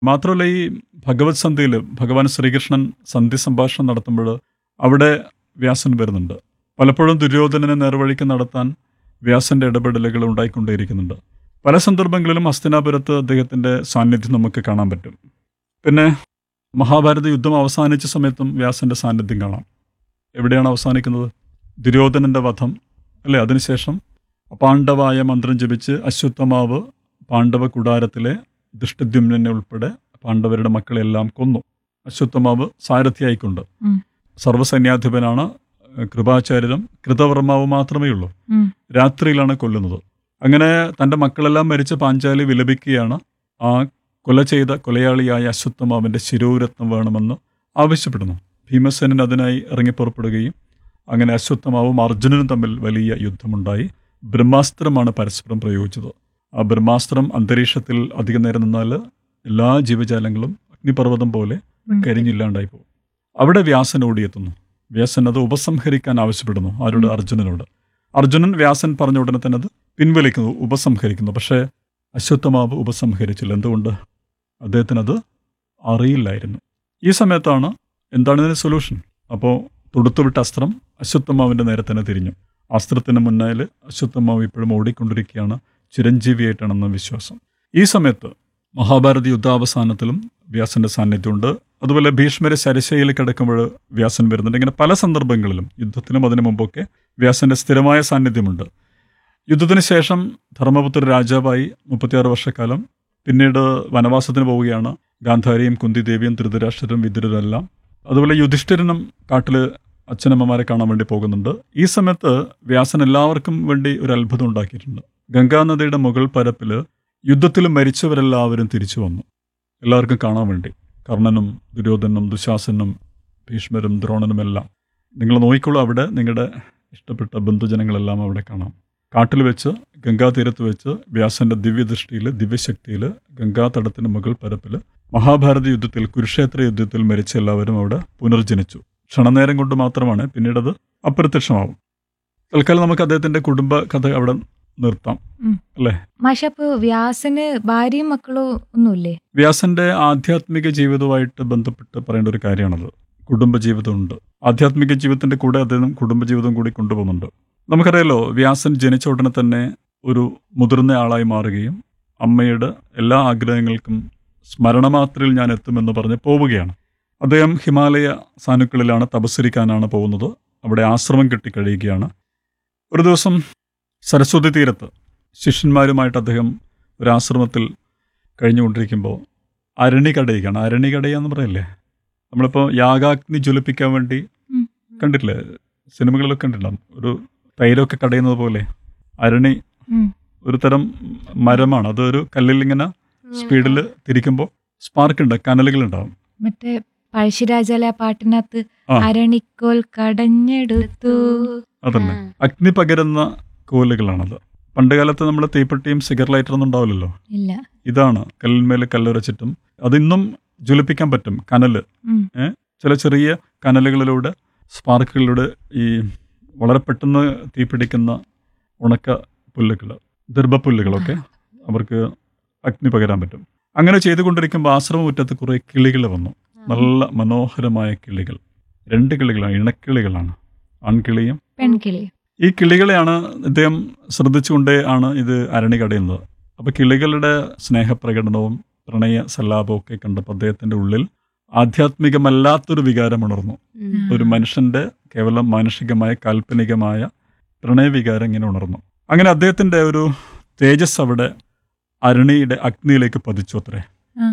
മാത്രമല്ല ഈ ഭഗവത് സന്ധ്യയിൽ ഭഗവാൻ ശ്രീകൃഷ്ണൻ സന്ധ്യ സംഭാഷണം നടത്തുമ്പോൾ അവിടെ വ്യാസൻ വരുന്നുണ്ട് പലപ്പോഴും ദുര്യോധനനെ നേർവഴിക്ക് നടത്താൻ വ്യാസന്റെ ഇടപെടലുകൾ ഉണ്ടായിക്കൊണ്ടേയിരിക്കുന്നുണ്ട് പല സന്ദർഭങ്ങളിലും ഹസ്തിനാപുരത്ത് അദ്ദേഹത്തിന്റെ സാന്നിധ്യം നമുക്ക് കാണാൻ പറ്റും പിന്നെ മഹാഭാരത യുദ്ധം അവസാനിച്ച സമയത്തും വ്യാസന്റെ സാന്നിധ്യം കാണാം എവിടെയാണ് അവസാനിക്കുന്നത് ദുര്യോധനന്റെ വധം അല്ലെ അതിനുശേഷം പാണ്ഡവായ മന്ത്രം ജപിച്ച് അശ്വത്ഥമാവ് പാണ്ഡവ കുടാരത്തിലെ ദുഷ്ടദ്യുമ്നെ ഉൾപ്പെടെ പാണ്ഡവരുടെ മക്കളെല്ലാം കൊന്നു അശ്വത്ഥമാവ് സാരഥിയായിക്കൊണ്ട് ഉം. സർവ്വസൈന്യാധിപനാണ് ഏഹ്, കൃപാചാര്യരും കൃതവർമാവ് മാത്രമേ ഉള്ളൂ ഉം. രാത്രിയിലാണ് കൊല്ലുന്നത് അങ്ങനെ തൻ്റെ മക്കളെല്ലാം മരിച്ച പാഞ്ചാലി വിലപിക്കുകയാണ് ആ കൊല ചെയ്ത കൊലയാളിയായ അശ്വത്ഥമാവിൻ്റെ ശിരോരത്നം വേണമെന്ന് ആവശ്യപ്പെടുന്നു ഭീമസേനൻ അതിനായി ഇറങ്ങിപ്പുറപ്പെടുകയും അങ്ങനെ അശ്വത്ഥമാവും അർജുനനും തമ്മിൽ വലിയ യുദ്ധമുണ്ടായി ബ്രഹ്മാസ്ത്രമാണ് പരസ്പരം പ്രയോഗിച്ചത് ആ ബ്രഹ്മാസ്ത്രം അന്തരീക്ഷത്തിൽ അധികം നേരം നിന്നാൽ എല്ലാ ജീവജാലങ്ങളും അഗ്നിപർവ്വതം പോലെ കരിഞ്ഞില്ലാണ്ടായി പോകും അവിടെ വ്യാസൻ ഓടിയെത്തുന്നു വ്യാസൻ അത് ഉപസംഹരിക്കാൻ ആവശ്യപ്പെടുന്നു ആരോട് അർജുനനോട് അർജുനൻ വ്യാസൻ പറഞ്ഞ ഉടനെ തന്നെ അത് പിൻവലിക്കുന്നു ഉപസംഹരിക്കുന്നു പക്ഷേ അശ്വത്ഥമാവ് ഉപസംഹരിച്ചില്ല എന്തുകൊണ്ട് അദ്ദേഹത്തിന് അത് അറിയില്ലായിരുന്നു ഈ സമയത്താണ് എന്താണ് ഇതിന് സൊല്യൂഷൻ അപ്പോൾ തൊടുത്തുവിട്ട അസ്ത്രം അശ്വത്ഥമാവിൻ്റെ നേരെ തന്നെ തിരിഞ്ഞു അസ്ത്രത്തിന് മുന്നിൽ അശ്വത്ഥമാവ് ഇപ്പോഴും ഓടിക്കൊണ്ടിരിക്കുകയാണ് ചിരഞ്ജീവിയായിട്ടാണെന്ന വിശ്വാസം ഈ സമയത്ത് മഹാഭാരത യുദ്ധാവസാനത്തിലും വ്യാസന്റെ സാന്നിധ്യമുണ്ട് അതുപോലെ ഭീഷ്മരെ ശരശയിൽ കിടക്കുമ്പോൾ വ്യാസൻ വരുന്നുണ്ട് ഇങ്ങനെ പല സന്ദർഭങ്ങളിലും യുദ്ധത്തിനും അതിനു മുമ്പൊക്കെ വ്യാസന്റെ സ്ഥിരമായ സാന്നിധ്യമുണ്ട് യുദ്ധത്തിന് ശേഷം ധർമ്മപുത്ര രാജാവായി മുപ്പത്തിയാറ് വർഷക്കാലം പിന്നീട് വനവാസത്തിന് പോവുകയാണ് ഗാന്ധാരിയും കുന്തിദേവിയും ധൃതരാഷ്ട്രരും വിതുരരെല്ലാം അതുപോലെ യുധിഷ്ഠിരനും കാട്ടില് അച്ഛനമ്മമാരെ കാണാൻ വേണ്ടി പോകുന്നുണ്ട് ഈ സമയത്ത് വ്യാസൻ എല്ലാവർക്കും വേണ്ടി ഒരു അത്ഭുതം ഉണ്ടാക്കിയിട്ടുണ്ട് ഗംഗാനദിയുടെ മുകൾ പരപ്പിൽ യുദ്ധത്തിൽ മരിച്ചവരെല്ലാവരും തിരിച്ചു വന്നു എല്ലാവർക്കും കാണാൻ വേണ്ടി കർണനും ദുര്യോധനും ദുശാസനും ഭീഷ്മരും ദ്രോണനും എല്ലാം നിങ്ങൾ നോക്കിക്കോളൂ അവിടെ നിങ്ങളുടെ ഇഷ്ടപ്പെട്ട ബന്ധുജനങ്ങളെല്ലാം അവിടെ കാണാം കാട്ടിൽ വെച്ച് ഗംഗാതീരത്ത് വെച്ച് വ്യാസന്റെ ദിവ്യദൃഷ്ടിയിൽ ദിവ്യശക്തിയിൽ ഗംഗാതടത്തിന് മുകൾ പരപ്പിൽ മഹാഭാരത യുദ്ധത്തിൽ കുരുക്ഷേത്ര യുദ്ധത്തിൽ മരിച്ച എല്ലാവരും അവിടെ പുനർജനിച്ചു ക്ഷണനേരം കൊണ്ട് മാത്രമാണ് പിന്നീട് അത് അപ്രത്യക്ഷമാവും തൽക്കാലം നമുക്ക് അദ്ദേഹത്തിന്റെ കുടുംബ കഥ അവിടെ നിർത്താം ഉം. അല്ലേ മാഷ അപ്പൊ വ്യാസന് ഭാര്യയും മക്കളോ ഒന്നുമില്ലേ വ്യാസന്റെ ആധ്യാത്മിക ജീവിതവുമായിട്ട് ബന്ധപ്പെട്ട് പറയേണ്ട ഒരു കാര്യമാണത് കുടുംബജീവിതമുണ്ട് ആധ്യാത്മിക ജീവിതത്തിന്റെ കൂടെ അദ്ദേഹം കുടുംബജീവിതം കൂടി കൊണ്ടുപോകുന്നുണ്ട് നമുക്കറിയാലോ വ്യാസൻ ജനിച്ച ഉടനെ തന്നെ ഒരു മുതിർന്ന ആളായി മാറുകയും അമ്മയുടെ എല്ലാ ആഗ്രഹങ്ങൾക്കും സ്മരണമാത്രയിൽ ഞാൻ എത്തുമെന്ന് പറഞ്ഞ് പോവുകയാണ് അദ്ദേഹം ഹിമാലയ സാനുക്കളിലാണ് തപസ്സരിക്കാനാണ് പോകുന്നത് അവിടെ ആശ്രമം കെട്ടിക്കഴിയുകയാണ് ഒരു ദിവസം സരസ്വതി തീരത്ത് ശിഷ്യന്മാരുമായിട്ട് അദ്ദേഹം ഒരു ആശ്രമത്തിൽ കഴിഞ്ഞുകൊണ്ടിരിക്കുമ്പോൾ അരണി കടയുകയാണ് അരണി കടയുക എന്ന് പറയല്ലേ നമ്മളിപ്പോൾ യാഗാഗ്നി ജ്വലിപ്പിക്കാൻ വേണ്ടി ഉം. കണ്ടിട്ടില്ലേ സിനിമകളിലൊക്കെ കണ്ടിട്ടുണ്ടാവും ഒരു തൈരൊക്കെ കടയുന്നത് പോലെ അരണി ഉം. ഒരു തരം മരമാണ് അതൊരു കല്ലിൽ ഇങ്ങനെ സ്പീഡിൽ തിരിക്കുമ്പോൾ സ്പാർക്ക് ഉണ്ട് കനലുകൾ ഉണ്ടാവും മറ്റേ പഴശ്ശിരാജാലെ ആ പാട്ടിനകത്ത് ആ. അരണിക്കോൽ കടഞ്ഞെടുത്തു അതന്നെ അഗ്നി പകരുന്ന കോലുകളാണത് പണ്ട് കാലത്ത് നമ്മൾ തീപ്പെട്ടിയും സിഗർ ലൈറ്ററൊന്നും ഉണ്ടാവില്ലല്ലോ ഇല്ല ഇതാണ് കല്ലിന്മേൽ കല്ലുരച്ചിട്ടും അതിന്നും ജ്വലിപ്പിക്കാൻ പറ്റും കനല് ഉം. ചില ചെറിയ കനലുകളിലൂടെ സ്പാർക്കുകളിലൂടെ ഈ വളരെ പെട്ടെന്ന് തീപിടിക്കുന്ന ഉണക്ക പുല്ലുകൾ ദർഭപ്പുല്ലുകളൊക്കെ അവർക്ക് അഗ്നി പകരാൻ പറ്റും അങ്ങനെ ചെയ്തുകൊണ്ടിരിക്കുമ്പോൾ ആശ്രമമുറ്റത്ത് കുറേ കിളികൾ വന്നു നല്ല മനോഹരമായ കിളികൾ രണ്ട് കിളികളാണ് ഇണക്കിളികളാണ് ആൺകിളിയും പെൺകിളി ഈ കിളികളെയാണ് ഇദ്ദേഹം ശ്രദ്ധിച്ചുകൊണ്ടേ ആണ് ഇത് അരണി കടയുന്നത് അപ്പോൾ കിളികളുടെ സ്നേഹപ്രകടനവും പ്രണയ സല്ലാപവും ഒക്കെ കണ്ടപ്പോൾ അദ്ദേഹത്തിന്റെ ഉള്ളിൽ ആധ്യാത്മികമല്ലാത്തൊരു വികാരം ഉണർന്നു ഒരു മനുഷ്യന്റെ കേവലം മാനുഷികമായ കാൽപ്പനികമായ പ്രണയവികാരം ഇങ്ങനെ ഉണർന്നു അങ്ങനെ അദ്ദേഹത്തിന്റെ ഒരു തേജസ് അവിടെ അരണിയുടെ അഗ്നിയിലേക്ക് പതിച്ചു അത്രേ ആ.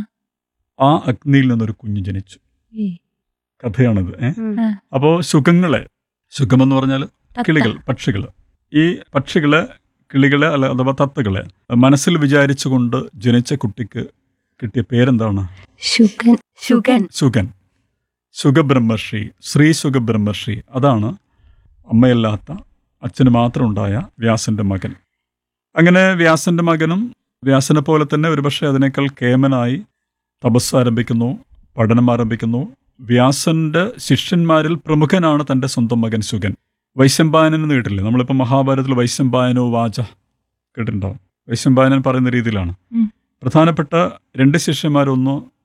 ആ അഗ്നിയിൽ നിന്നൊരു കുഞ്ഞ് ജനിച്ചു ഈ കഥയാണിത് ഏ ആ. അപ്പോൾ സുഖങ്ങളെ സുഖമെന്ന് പറഞ്ഞാൽ തത്ത. കിളികൾ പക്ഷികൾ ഈ പക്ഷികളെ കിളികളെ അല്ല അഥവാ തത്തകളെ മനസ്സിൽ വിചാരിച്ചുകൊണ്ട് ജനിച്ച കുട്ടിക്ക് കിട്ടിയ പേരെന്താണ് ശുഗൻ ശുഗൻ സുഗൻ സുഖബ്രഹ്മർഷി ശ്രീ സുഖബ്രഹ്മർഷി അതാണ് അമ്മയല്ലാത്ത അച്ഛന് മാത്രം ഉണ്ടായ വ്യാസന്റെ മകൻ അങ്ങനെ വ്യാസന്റെ മകനും വ്യാസനെ പോലെ തന്നെ ഒരുപക്ഷെ അതിനേക്കാൾ കേമനായി തപസ് ആരംഭിക്കുന്നു പഠനം ആരംഭിക്കുന്നു വ്യാസന്റെ ശിഷ്യന്മാരിൽ പ്രമുഖനാണ് തന്റെ സ്വന്തം മകൻ സുഗൻ വൈശമ്പായനൻ എന്ന് കേട്ടില്ലേ നമ്മളിപ്പോൾ മഹാഭാരതത്തിൽ വൈശമ്പായനോ വാച കേട്ടിട്ടുണ്ടാവും വൈശമ്പായനൻ പറയുന്ന രീതിയിലാണ് ഉം. പ്രധാനപ്പെട്ട രണ്ട് ശിഷ്യന്മാരൊന്ന്